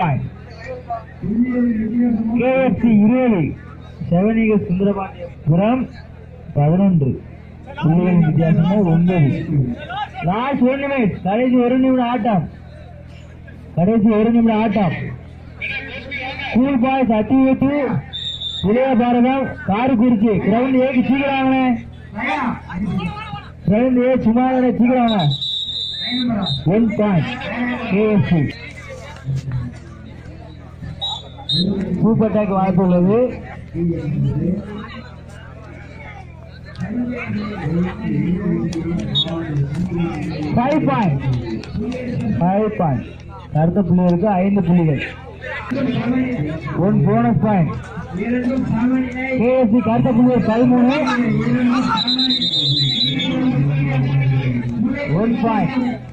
KFC இருபது செவனிக சுந்தரபாண்டியபுரம் பதினொன்று புள்ளிகளின் வித்தியாசம் ஒன்பது லாஸ்ட் ஒரு நிமிடம் கடைசி ஒரு நிமிடம் ஆட்டம் கடைசி ஒரு நிமிடம் ஆட்டம் ஸ்கூல் பாய்ஸ் அத்திவிட்டு இளைய பாரதம் காரைக்குறிச்சி கிரவுண்ட் ஏக்கு சீக்கிராங்களே கிரவுண்ட் ஏ சும்மா சீக்கிராங்க ஒன் பாயிண்ட் கேஎஃப்சி சூப்பர் டேக் வாய்ப்பு உள்ளது ஃபைவ் பாயிண்ட் ஃபைவ் பாயிண்ட் அடுத்த புள்ளிகளுக்கு ஐந்து புள்ளிகள் ஒன் போனஸ் பாயிண்ட் கேஎஸ்சி கருத்த புள்ளிகள் பதிமூணு ஒன் பாயிண்ட்